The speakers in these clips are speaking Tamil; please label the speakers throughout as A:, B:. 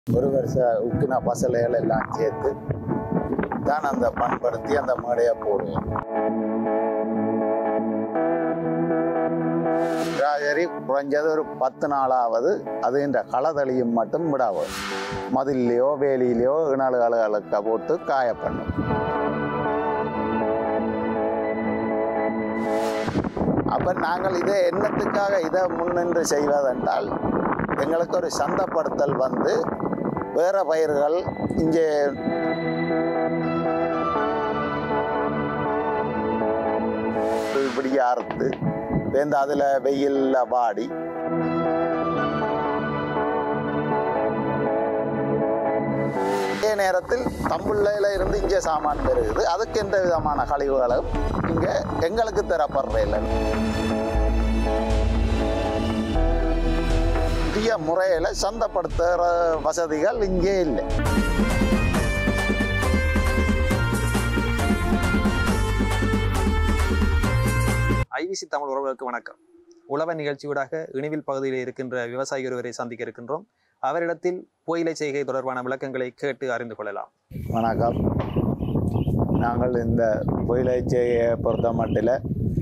A: ஒரு வருஷ உக்கின பசலைகள் எல்லாம் சேர்த்து தான் அந்த பண்படுத்தி அந்த மேடையை போடுவோம் ராஜரி குறைஞ்சது ஒரு பத்து நாளாவது அது இந்த களதளியும் மட்டும் விடாவும் மதிலையோ வேலியிலையோ இணல்களுக்கு போட்டு காய பண்ணும் அப்ப நாங்கள் இதை என்னத்துக்காக இதை முன்னின்று செய்வதென்றால் எங்களுக்கு ஒரு சந்தப்படுத்தல் வந்து வேற பயிர்கள் இங்கே இப்படி அறுத்து வேந்து அதில் வெயில்ல வாடி அதே நேரத்தில் தம்புள்ளையில இருந்து இங்கே சாமான் பெருகுது அதுக்கு எந்த விதமான கழிவுகளும் இங்கே எங்களுக்கு தரப்படுறதில்லை புதிய முறையில் சந்தைப்படுத்துகிற வசதிகள் இங்கே இல்லை
B: ஐவிசி தமிழ் உறவுகளுக்கு வணக்கம் உழவ நிகழ்ச்சியூடாக இணிவில் பகுதியில் இருக்கின்ற விவசாயி ஒருவரை சந்திக்க இருக்கின்றோம் அவரிடத்தில் புயலை செய்கை தொடர்பான விளக்கங்களை கேட்டு அறிந்து கொள்ளலாம்
A: வணக்கம் நாங்கள் இந்த புயலைச்சையை பொறுத்த மட்டில்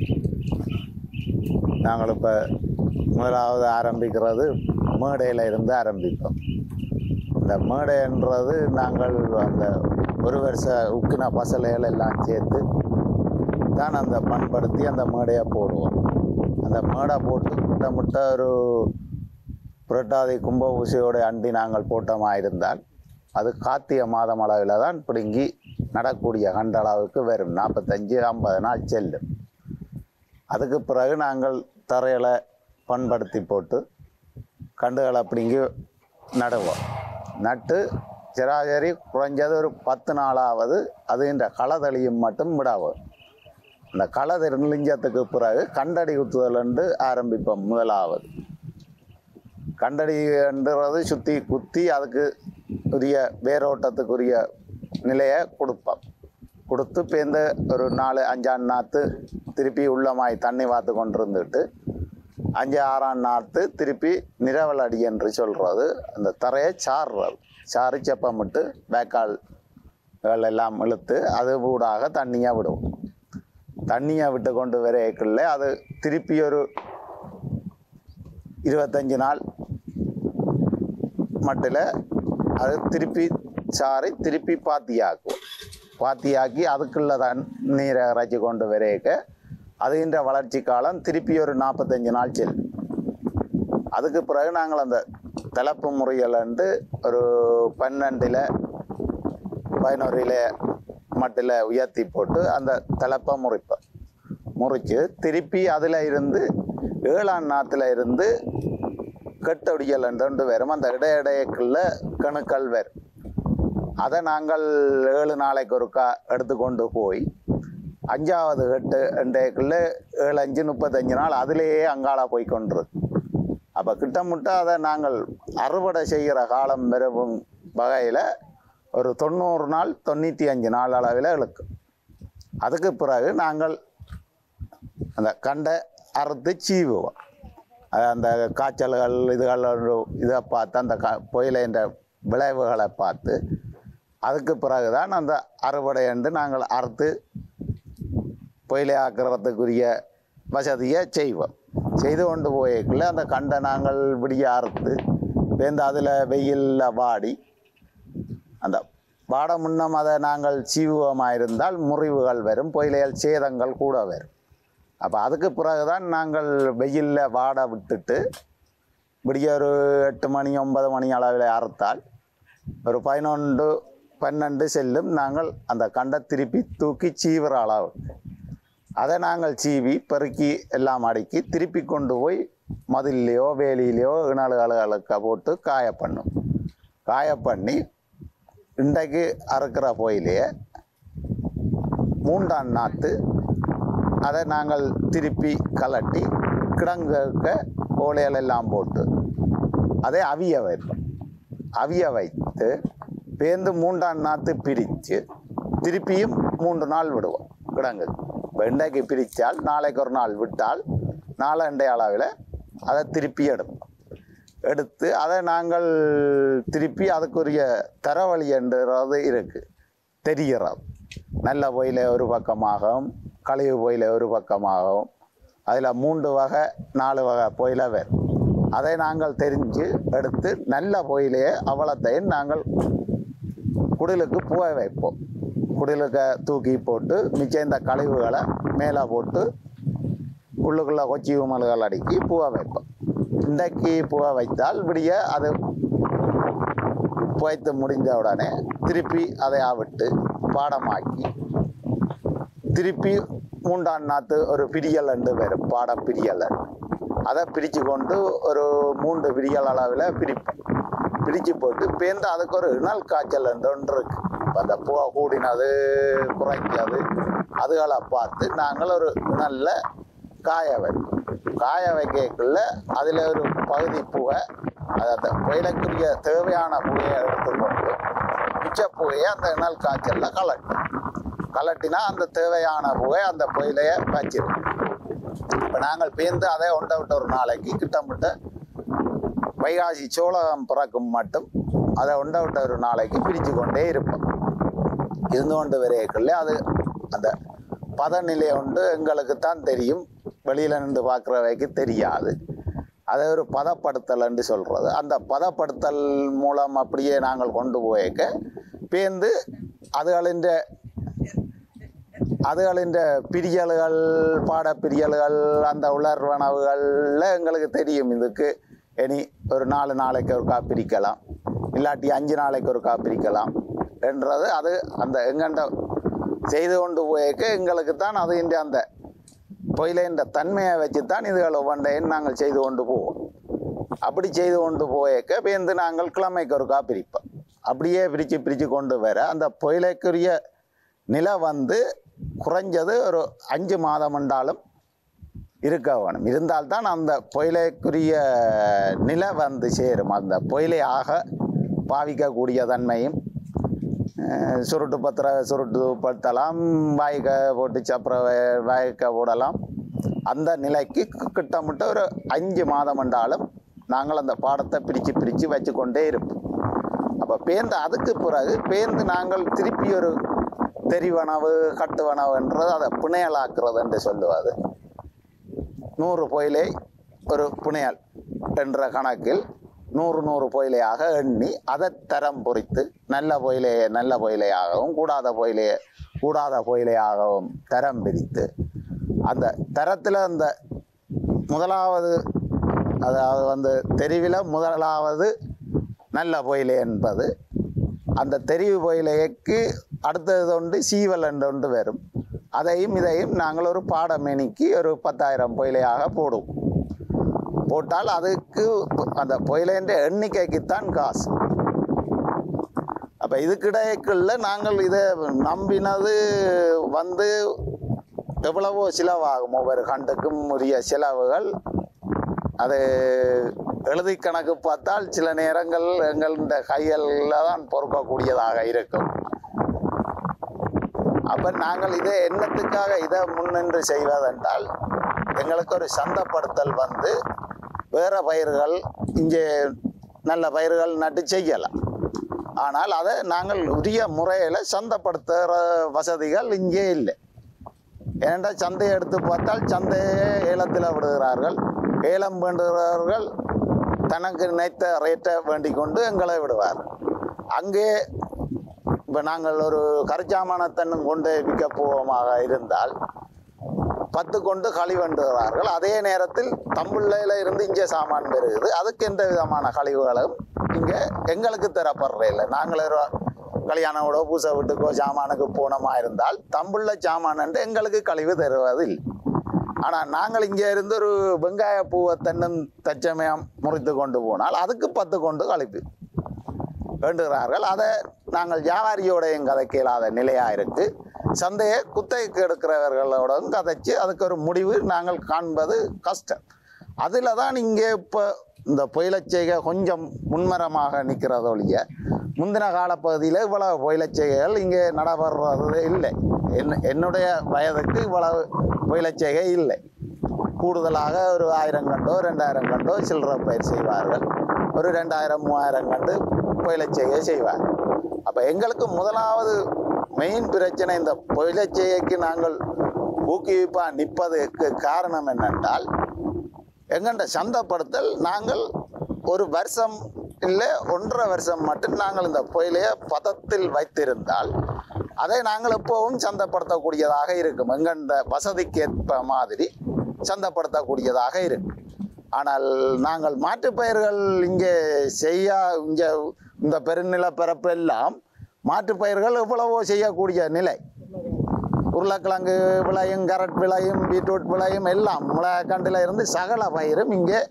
A: நாங்கள் இப்போ முதலாவது ஆரம்பிக்கிறது மேடையில் இருந்து ஆரம்பிப்போம் இந்த மேடைன்றது நாங்கள் அந்த ஒரு வருஷ உக்கின பசலைகள் எல்லாம் சேர்த்து தான் அந்த பண்படுத்தி அந்த மேடையை போடுவோம் அந்த மேடை போட்டு முட்டை முட்டை ஒரு புரட்டாதி கும்ப ஊசியோட அண்டி நாங்கள் போட்டமாக இருந்தால் அது கார்த்திகை மாதம் அளவில் தான் பிடுங்கி நடக்கூடிய கண்ட அளவுக்கு வரும் நாற்பத்தஞ்சு ஐம்பது நாள் செல்லும் அதுக்கு பிறகு நாங்கள் தரையில் பண்படுத்தி போட்டு கண்டுகளை பிடுங்கி நடுவோம் நட்டு சராசரி குறைஞ்சது ஒரு பத்து நாளாவது அது இந்த களதளியும் மட்டும் விடாவும் இந்த களை நெளிஞ்சத்துக்கு பிறகு கண்டடி குத்துதல் ஆரம்பிப்போம் முதலாவது கண்டடின்றது சுற்றி குத்தி அதுக்கு உரிய வேரோட்டத்துக்குரிய நிலையை கொடுப்போம் கொடுத்து பேர்ந்து ஒரு நாலு அஞ்சாம் நாற்று திருப்பி உள்ளமாய் தண்ணி வாத்து கொண்டு இருந்துட்டு அஞ்சு ஆறாம் நாற்று திருப்பி நிரவல் அடி என்று சொல்கிறது அந்த தரையை சாறுறது சாறு செப்பமிட்டு பேக்கால் எல்லாம் இழுத்து அது ஊடாக தண்ணியாக விடுவோம் தண்ணியை விட்டு கொண்டு வரைக்குள்ள அது திருப்பி ஒரு இருபத்தஞ்சு நாள் மட்டில் அது திருப்பி சாറി திருப்பி பாத்தியாக்குவோம் பாத்தியாக்கி அதுக்குள்ள தன் நீரை இறைச்சி கொண்டு வரைக்க அதுகின்ற வளர்ச்சி காலம் திருப்பி ஒரு நாற்பத்தஞ்சு நாள் செல்லும் அதுக்கு பிறகு நாங்கள் அந்த தலைப்பு முறையிலண்டு ஒரு பன்னெண்டில் பதினோரில் மட்டில் உயர்த்தி போட்டு அந்த தலைப்பை முறிப்போம் முறித்து திருப்பி அதில் இருந்து ஏழாம் நாற்றுல இருந்து கெட்டொடியல் ரெண்டு வரும் அந்த இடையிடையக்குள்ள கணுக்கள் வரும் அதை நாங்கள் ஏழு நாளைக்கு ஒருக்கா எடுத்துக்கொண்டு போய் அஞ்சாவது கெட்டு ரெண்டேக்குள்ள ஏழு அஞ்சு முப்பத்தஞ்சு நாள் அதிலேயே அங்காள போய் கொண்டிருக்கு அப்போ கிட்டமுட்ட அதை நாங்கள் அறுவடை செய்கிற காலம் பெறும் வகையில் ஒரு தொண்ணூறு நாள் தொண்ணூற்றி அஞ்சு நாள் அளவில் இழுக்கும் அதுக்கு பிறகு நாங்கள் அந்த கண்டை அறுத்து சீவுவோம் அது அந்த காய்ச்சல்கள் இதுகள் இதை பார்த்து அந்த க புயலின்ற விளைவுகளை பார்த்து அதுக்கு பிறகு தான் அந்த அறுவடை என்று நாங்கள் அறுத்து புயலை ஆக்கிறதுக்குரிய வசதியை செய்வோம் செய்து கொண்டு போய்க்குள்ள அந்த கண்டை நாங்கள் விடிய அறுத்து வேந்து அதில் வெயிலில் வாடி அந்த வாட முன்னம் அதை நாங்கள் சீவுவமாக இருந்தால் முறிவுகள் வரும் புயலைகள் சேதங்கள் கூட வரும் அப்போ அதுக்கு பிறகு தான் நாங்கள் வெயிலில் வாட விட்டுட்டு விடிய ஒரு எட்டு மணி ஒன்பது மணி அளவில் அறுத்தால் ஒரு பதினொன்று பன்னெண்டு செல்லும் நாங்கள் அந்த கண்டை திருப்பி தூக்கி சீவுற அளவு அதை நாங்கள் சீவி பெருக்கி எல்லாம் அடுக்கி திருப்பி கொண்டு போய் மதிலையோ வேலியிலையோ இணல்களுக்கு போட்டு காய பண்ணும் காய பண்ணி இன்றைக்கு அறுக்கிற போயிலேயே மூன்றாம் நாற்று அதை நாங்கள் திருப்பி கலட்டி கிடங்குக்க ஓலைகள் எல்லாம் போட்டு அதை அவிய வைப்போம் அவிய வைத்து பேர்ந்து மூன்றாம் நாற்று பிரித்து திருப்பியும் மூன்று நாள் விடுவோம் கிடங்கு இப்போ இன்றைக்கு பிரித்தால் நாளைக்கு ஒரு நாள் விட்டால் நாலண்டை அளவில் அதை திருப்பி எடுப்போம் எடுத்து அதை நாங்கள் திருப்பி அதுக்குரிய தரவழி என்றது இருக்குது தெரிகிறது நல்ல பொயில ஒரு பக்கமாகவும் கழிவு பொயில ஒரு பக்கமாகவும் அதில் மூன்று வகை நாலு வகை பொயில வரும் அதை நாங்கள் தெரிஞ்சு எடுத்து நல்ல பொயிலையே அவ்வளோத்தையும் நாங்கள் குடிலுக்கு புக வைப்போம் குடிலுக்கு தூக்கி போட்டு மிச்சம் இந்த கழிவுகளை மேலே போட்டு உள்ளுக்குள்ளே கொச்சி உமல்கள் அடுக்கி புக வைப்போம் இன்றைக்கு புக வைத்தால் விடிய அது புகைத்து முடிஞ்ச உடனே திருப்பி அதை ஆவிட்டு பாடமாக்கி திருப்பி மூண்டாம் நாத்து ஒரு பிரியல் என்று வரும் பாட பிரியல் அதை பிரித்து கொண்டு ஒரு மூன்று பிரியல் அளவில் பிரிப்போம் பிரித்து போட்டு பேர்ந்து அதுக்கு ஒரு இணல் காய்ச்சல் என்று ஒன்று இருக்கு இப்ப அந்த புகை கூடினது குறைஞ்சது அதுகளை பார்த்து நாங்கள் ஒரு இணல்ல காய வைப்போம் காய வைக்கக்குள்ள அதில் ஒரு பகுதி புகை அது அந்த புயலுக்குரிய தேவையான புகையை எடுத்துக்கொண்டு மிச்ச புகையை அந்த இணல் காய்ச்சலில் கலட்டும் கலட்டினா அந்த தேவையான புகை அந்த புயலையை வச்சிடும் இப்போ நாங்கள் பேர்ந்து அதை ஒன்றை விட்டு ஒரு நாளைக்கு கிட்டமிட்ட வைகாசி சோளகம் பிறக்கும் மட்டும் அதை ஒன்றை விட்ட ஒரு நாளைக்கு பிரித்து கொண்டே இருப்போம் இருந்து கொண்டு வரையக்குள்ள அது அந்த பதநிலை உண்டு எங்களுக்கு தான் தெரியும் வெளியில் நின்று பார்க்குறவைக்கு தெரியாது அதை ஒரு பதப்படுத்தல் என்று சொல்கிறது அந்த பதப்படுத்தல் மூலம் அப்படியே நாங்கள் கொண்டு போயிருக்க பேர்ந்து அதுகளின் அதுகளின் பிரியல்கள் பாடப்பிரியல்கள் அந்த உலர்வனவுகளில் எங்களுக்கு தெரியும் இதுக்கு இனி ஒரு நாலு நாளைக்கு ஒருக்கா பிரிக்கலாம் இல்லாட்டி அஞ்சு நாளைக்கு ஒருக்கா பிரிக்கலாம் என்றது அது அந்த எங்கண்ட செய்து கொண்டு போயிருக்க எங்களுக்கு தான் அது இந்த அந்த பொயிலின்ற தன்மையை வச்சு தான் இதுகள் ஒவ்வொன்றையும் நாங்கள் செய்து கொண்டு போவோம் அப்படி செய்து கொண்டு போயிருக்க பேர்ந்து நாங்கள் கிழமைக்கு ஒருக்கா பிரிப்போம் அப்படியே பிரித்து பிரித்து கொண்டு வர அந்த பொயிலைக்குரிய நிலை வந்து குறைஞ்சது ஒரு அஞ்சு மாதம் என்றாலும் இருக்க வேணும் இருந்தால்தான் அந்த பொயிலைக்குரிய நிலை வந்து சேரும் அந்த பொயிலை ஆக பாவிக்கக்கூடிய தன்மையும் அஹ், சுருட்டு பத்திர சுருட்டு படுத்தலாம் வாய்க்க போட்டு சப்புற வாய்க்க போடலாம் அந்த நிலைக்கு கி- கிட்டமிட்ட ஒரு அஞ்சு மாதம் என்றாலும் நாங்கள் அந்த பாடத்தை பிரித்து பிரித்து வச்சு கொண்டே இருப்போம் அப்போ பேர்ந்து அதுக்கு பிறகு பேர்ந்து நாங்கள் திருப்பி ஒரு தெரிவனவு கட்டுவனவுன்றது அதை பிணையலாக்குறது என்று சொல்லுவது நூறு பொயிலை ஒரு புனையல் என்ற கணக்கில் நூறு நூறு பொயிலையாக எண்ணி அதை தரம் பொறித்து நல்ல பொயிலையை நல்ல பொயிலையாகவும் கூடாத பொயிலையை கூடாத பொயிலையாகவும் தரம் பிரித்து அந்த தரத்தில் அந்த முதலாவது அதாவது வந்து தெரிவில் முதலாவது நல்ல பொயிலை என்பது அந்த தெரிவு பொயிலைக்கு அடுத்தது ஒன்று சீவல் என்று ஒன்று வரும் அதையும் இதையும் நாங்கள் ஒரு பாடமேனிக்கு ஒரு பத்தாயிரம் பொயிலையாக போடுவோம் போட்டால் அதுக்கு அந்த பொயிலைன்ற எண்ணிக்கைக்குத்தான் காசு அப்போ இதுக்கிடைக்குள்ள நாங்கள் இதை நம்பினது வந்து எவ்வளவோ செலவாகும் ஒவ்வொரு கண்டுக்கும் உரிய செலவுகள் அது எழுதி கணக்கு பார்த்தால் சில நேரங்கள் எங்களுடைய கைகளில் தான் பொறுக்கக்கூடியதாக இருக்கும் அப்போ நாங்கள் இதை என்னத்துக்காக இதை முன்னின்று செய்வதென்றால் எங்களுக்கு ஒரு சந்தைப்படுத்தல் வந்து வேறு பயிர்கள் இங்கே நல்ல பயிர்கள் நட்டு செய்யலாம் ஆனால் அதை நாங்கள் உரிய முறையில் சந்தைப்படுத்துகிற வசதிகள் இங்கே இல்லை ஏனென்றா சந்தையை எடுத்து பார்த்தால் சந்தையை ஏலத்தில் விடுகிறார்கள் ஏலம் வேண்டுகிறவர்கள் தனக்கு நினைத்த ரேட்டை வேண்டிக் கொண்டு எங்களை விடுவார் அங்கே இப்போ நாங்கள் ஒரு கரிச்சாமானத்தன்னும் கொண்டு விற்க போவோமாக இருந்தால் பத்து கொண்டு கழிவண்டுகிறார்கள் அதே நேரத்தில் தம்புள்ளையில் இருந்து இங்கே சாமான் பெறுகிறது அதுக்கு எந்த விதமான கழிவுகளும் இங்கே எங்களுக்கு தரப்படுறதில்லை நாங்கள் ஒரு கல்யாணோட பூசை வீட்டுக்கோ சாமானுக்கு போனோமா இருந்தால் தம்புள்ள சாமான் என்று எங்களுக்கு கழிவு தருவதில்லை ஆனால் நாங்கள் இங்கே இருந்து ஒரு வெங்காய பூவை தென்னும் தச்சமயம் முறித்து கொண்டு போனால் அதுக்கு பத்து கொண்டு கழிப்பு வேண்டுகிறார்கள் அதை நாங்கள் வியாபாரியோடையும் கதைக்க இயலாத நிலையாக இருக்கு சந்தையை குத்தகைக்கு எடுக்கிறவர்களோடும் கதைச்சு அதுக்கு ஒரு முடிவு நாங்கள் காண்பது கஷ்டம் அதில் தான் இங்கே இப்போ இந்த புயலச்செய்கை கொஞ்சம் முன்மரமாக நிற்கிறது ஒழிய முந்தின காலப்பகுதியில் இவ்வளவு புயலச்செய்கைகள் இங்கே நடைபெறது இல்லை என் என்னுடைய வயதுக்கு இவ்வளவு புயலச்செய்கை இல்லை கூடுதலாக ஒரு ஆயிரம் கண்டோ ரெண்டாயிரம் கண்டோ சில்லறை பயிர் செய்வார்கள் ஒரு ரெண்டாயிரம் மூவாயிரம் கண்டு புயலச்செய்கை செய்வார் அப்போ எங்களுக்கு முதலாவது மெயின் பிரச்சனை இந்த புயலச்செய்கைக்கு நாங்கள் ஊக்குவிப்பாக நிற்பதற்கு காரணம் என்னென்றால் எங்கண்ட சந்தைப்படுத்தல் நாங்கள் ஒரு வருஷம் இல்லை ஒன்றரை வருஷம் மட்டும் நாங்கள் இந்த புயலையை பதத்தில் வைத்திருந்தால் அதை நாங்கள் எப்போவும் சந்தைப்படுத்தக்கூடியதாக இருக்கும் எங்கண்ட வசதிக்கு ஏற்ப மாதிரி சந்தைப்படுத்தக்கூடியதாக இருக்கும் ஆனால் நாங்கள் மாற்றுப் பயிர்கள் இங்கே செய்ய இங்கே இந்த பெருநிலப்பரப்பு எல்லாம் மாற்றுப் பயிர்கள் எவ்வளவோ செய்யக்கூடிய நிலை உருளைக்கிழங்கு விளையும் கரட் விளையும் பீட்ரூட் விளையும் எல்லாம் முளைக்கண்டில் இருந்து சகல பயிரும் இங்கே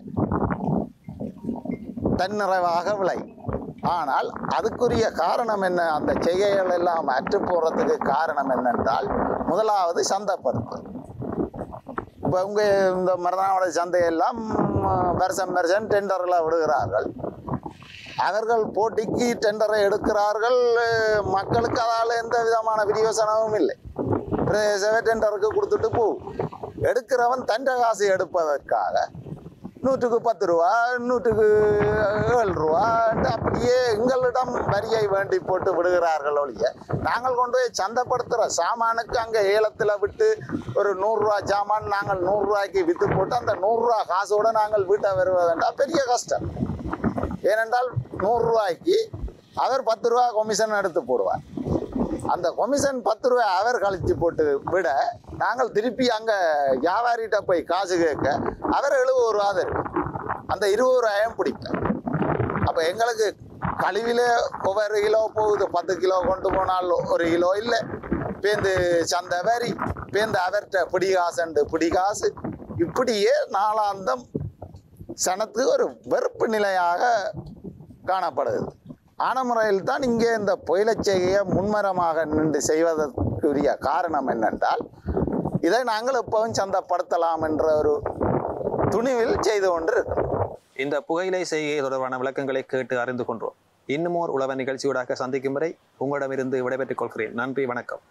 A: தன்னிறைவாக விளை ஆனால் அதுக்குரிய காரணம் என்ன அந்த செய்கைகள் எல்லாம் அற்று போகிறதுக்கு காரணம் என்னென்றால் முதலாவது சந்தைப்படுத்தல் இப்போ உங்க இந்த மருதாவோட சந்தையெல்லாம் ம், வருஷம் வருஷம் டெண்டரில் விடுகிறார்கள் அவர்கள் போட்டிக்கு டெண்டரை எடுக்கிறார்கள் மக்களுக்கு அதால் எந்த விதமான விநியோசனமும் இல்லை பிரதேச டெண்டருக்கு கொடுத்துட்டு போ எடுக்கிறவன் தண்ட காசு எடுப்பதற்காக நூற்றுக்கு பத்து ரூபா நூற்றுக்கு ஏழு ரூபா அப்படியே எங்களிடம் வரியை வேண்டி போட்டு விடுகிறார்கள் ஒழிய நாங்கள் கொண்டு போய் சந்தைப்படுத்துகிற சாமானுக்கு அங்கே ஏலத்தில் விட்டு ஒரு நூறுரூவா சாமான் நாங்கள் நூறுரூவாய்க்கு விற்று போட்டு அந்த நூறுரூவா காசோடு நாங்கள் வீட்டை வருவதென்றால் பெரிய கஷ்டம் ஏனென்றால் நூறுரூவாய்க்கு அவர் பத்து ரூபா கமிஷன் எடுத்து போடுவார் அந்த கமிஷன் பத்து ரூபாய் அவர் கழிச்சு போட்டு விட நாங்கள் திருப்பி அங்கே வியாபாரிகிட்ட போய் காசு கேட்க அவர் எழுபது ரூபா தரும் அந்த இருபது ரூபாயும் பிடிப்பேன் அப்போ எங்களுக்கு கழிவில ஒவ்வொரு கிலோ போகுது பத்து கிலோ கொண்டு போனால் ஒரு கிலோ இல்லை பேந்து சந்தை வரி பேந்து அவர்கிட்ட பிடி காசுண்டு பிடி காசு இப்படியே நாளாந்தம் சனத்துக்கு ஒரு வெறுப்பு நிலையாக காணப்படுது ஆன முறையில் தான் இங்கே இந்த புயலச் செய்கையை முன்மரமாக நின்று செய்வதற்குரிய காரணம் என்னென்றால் இதை நாங்கள் எப்பவும் சந்தைப்படுத்தலாம் என்ற ஒரு துணிவில் செய்து கொண்டு இருக்கிறோம்
B: இந்த புகையிலை செய்கை தொடர்பான விளக்கங்களை கேட்டு அறிந்து கொண்டோம் இன்னும் ஓர் உழவன் நிகழ்ச்சியூடாக சந்திக்கும் வரை உங்களிடமிருந்து விடைபெற்றுக் கொள்கிறேன் நன்றி வணக்கம்